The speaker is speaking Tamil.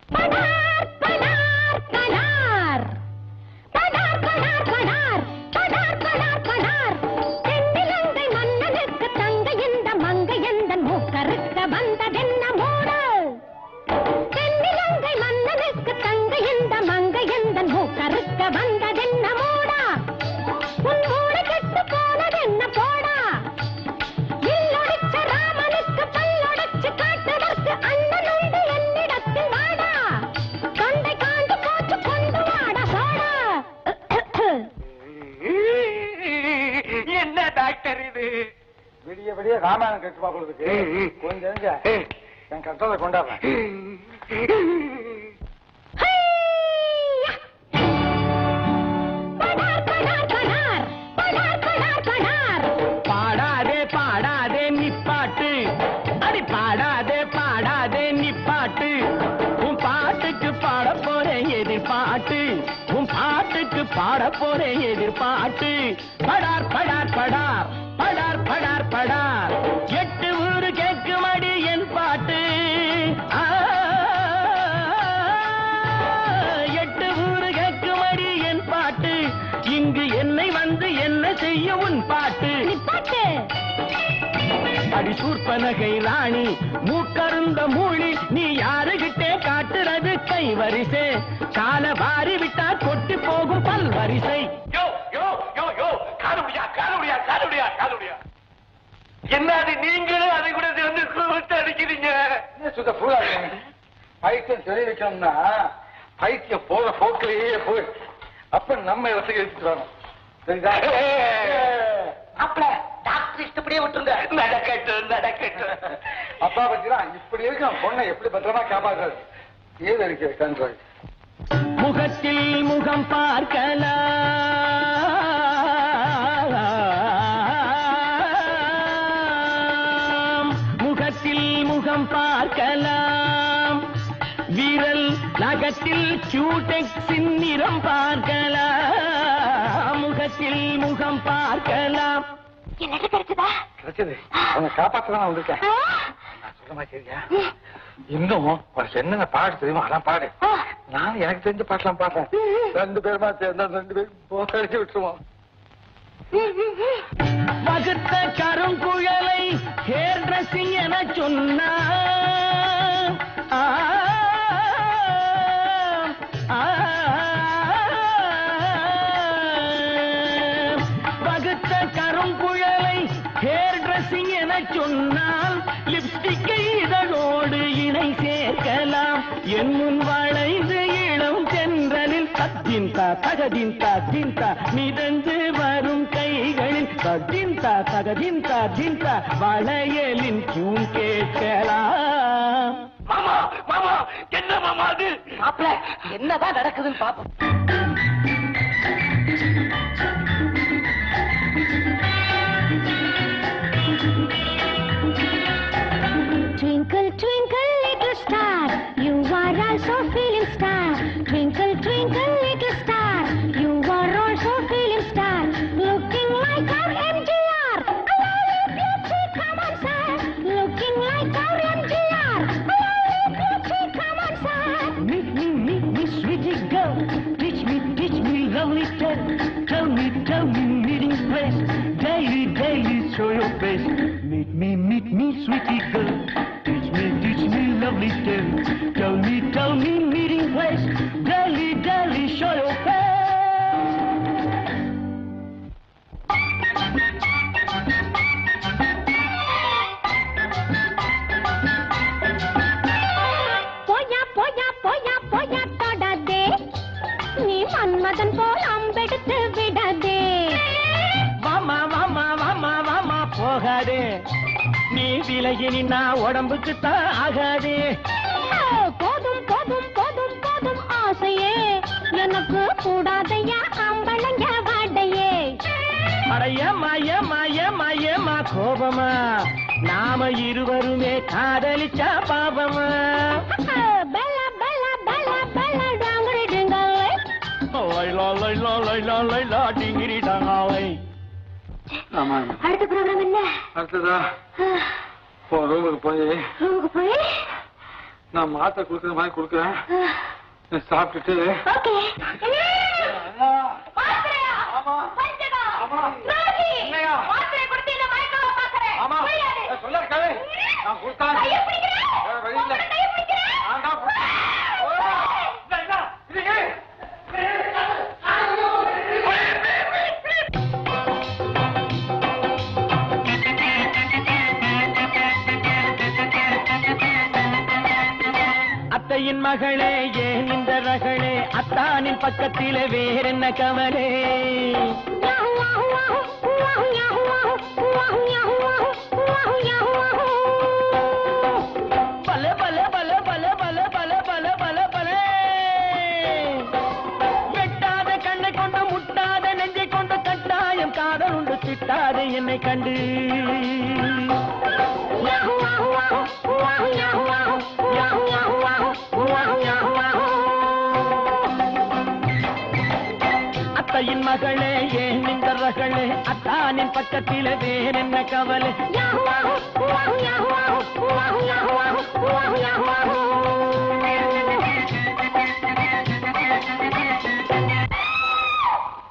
படார் படார் படார் படார் படார் படார் படார் படார் படார் தென்னிலங்கை மன்னனுக்கு தங்க இந்த மங்கை எந்த மூக்கறுக்க வந்ததென்ன மூடு தென்னிலங்கை மன்னனுக்கு தங்க இந்த மங்கை எந்த மூக்கறுக்க வந்ததென்ன மூடா உன் மூளை கெட்டு போனதென்ன போடா வில்லொடிச்ச ராமனுக்கு பல்லொடிச்சு காட்டுவதற்கு அண்ணன் உண்டு என்னிடத்தில் வாடா தொண்டை காண்டு போச்சு கொண்டு வாடா சோடா என்ன டாக்டர் இது விடிய விடிய ராமாயணம் கட்டுப்பா பொழுதுக்கு கொஞ்சம் இருங்க. என் கட்டளை கொண்டாடுறேன் ஹையா! படார் படார் படார் படார் படார் படார் பாடாதே பாடாதே நிப்பாட்டு அடி பாடாதே பாடாதே நிப்பாட்டு உன் பாட்டுக்கு பாட போறேன் எதிர்பாட்டு உன் பாட்டுக்கு பாட போறேன் எதிர்பாட்டு படார் படார் படார் படார் படார் படார் எட்டு ஊரு கேட்குமடி என் பாட்டு ஆ, எட்டு ஊரு கேட்குமடி என் பாட்டு இங்கு என்னை வந்து என்ன செய்ய உன் பாட்டு நிப்பாட்டு அடி சூர்பனகை ராணி மூக்கருந்த மூழி நீ யாருகிட்டே காட்டுறது கை வரிசை கால வாரி விட்டா கொட்டி போகும் பல் வரிசை யோ யோ யோ யோ காலுடியா காலுடியா காலுடியா காலுடியா என்ன அது நீங்களும் அதை கூட வந்து கூப்பிட்டு அடிக்கிறீங்க என்ன சுத்த பூரா பைத்தியம் தெரிய வைக்கணும்னா பைத்தியம் போற போக்கிலேயே போய் அப்ப நம்ம இடத்துக்கு எடுத்துட்டு வரணும் சரிதா மாப்பிள டாக்டர் இஷ்டப்படியே விட்டுருங்க நடக்கட்டும் நடக்கட்டும் அப்பா பத்தினா இப்படி இருக்கும் பொண்ணை எப்படி பத்திரமா காப்பாற்றுறது ஏது இருக்கு கண்ட்ரோல் முகத்தில் முகம் பார்க்கலாம் முகத்தில் முகம் பார்க்கலாம் விரல் நகத்தில் கியூடெக்ஸின் நிறம் பார்க்கலாம் முகத்தில் முகம் பார்க்கலாம் என்னது கிடைச்சதா கிடைச்சது அவனை காப்பாற்றதான் வந்திருக்கேன் நான் சொல்ல மாட்டேறியா இன்னும் உனக்கு என்னென்ன பாடு தெரியுமா அதான் பாடு நான் எனக்கு தெரிஞ்ச பாட்டெல்லாம் பாடுறேன் ரெண்டு பேருமா சேர்ந்தா ரெண்டு பேரும் போக்கடிச்சு விட்டுருவோம் வகுத்த கருங்குழலை ஹேர் ட்ரெஸ்ஸிங் என சொன்னா ஆ, ஆ, வகுத்த கருங்குழலை ஹேர் ட்ரெஸ்ஸிங் என சொன்னால் லிப்ஸ்டிக்கை இதழோடு இணை சேர்க்கலாம் என் முன் வளைந்து இளம் தென்றலில் தத்தின்தா தகதின்தா தின்தா மிதந்து வரும் கைகளில் தத்தின்தா தகதின்தா தின்தா வளையலின் கியூன் கேட்கலாம் மாமா மாமா என்ன மாமா அது மாப்பிள என்னதான் நடக்குதுன்னு பாப்போம் Twinkle, twinkle, little star, you are also feeling star. Twinkle, twinkle, little star, you are also feeling star. Looking like our MGR, a lovely beauty, come on, sir. Looking like our MGR, a lovely beauty, come on, sir. Meet me, meet me, sweetie girl. Teach me, teach me, lovely tale. Tell me, tell me, meeting place. Daily, daily, show your face. Meet me, meet me, sweetie girl. Teach me, teach me, lovely tale. Tell me, tell me, meeting place. Daily, daily, show your face. போயா போயா போயா போயா தொடாதே நீ மன்மதன் போல் அம்பெடுத்து விடாதே வாமா வாமா வாமா வாமா போகாதே நீ விலகி நின்னா உடம்புக்கு தான் ஆகாதே ஆ, போதும் போதும் போதும் போதும் ஆசையே எனக்கு கூடாதையா அம்பளங்க வாடையே அடையம்மா ஏம்மா ஏம்மா ஏம்மா கோபமா நாம இருவருமே காதலிச்சா பாபமா ஆ, பெல பெல பெல பெல டாங்கரி டிங்கலே லைலா லைலா லைலா லைலா டிங்கிரி டாங்காலை ஆமா அடுத்த ப்ரோக்ராம் என்ன அடுத்ததா ஆ, போ ரூமுக்கு போய் ரூமுக்கு போய் நான் மாத்திரை கொடுக்குற மாதிரி கொடுக்குறேன் நீ சாப்பிட்டுட்டு ஓகே ஆமா. ஆமா. என்னையா? ஆமா ஏய், சொல்ல கேளு. நான் கொடுத்தா வேற வழி இல்ல. நான் தான் கொடுத்தேன். ஓ, என்ன, என்ன? இது ஏன்? அத்தையின் மகளே ஏன் இந்த ரகளே அத்தானின் பக்கத்திலே வேறென்ன கவலே பல பல பல பல பல பல பல பல பல வெட்டாத கண்ணை கொண்டு முட்டாத நெஞ்சை கொண்டு கட்டாயம் காதல் உண்டு திட்டாத என்னை கண்டு அத்தையின் மகளே ஏன் இந்த ரகளே அத்தானின் பக்கத்திலே வேறென்ன கவலை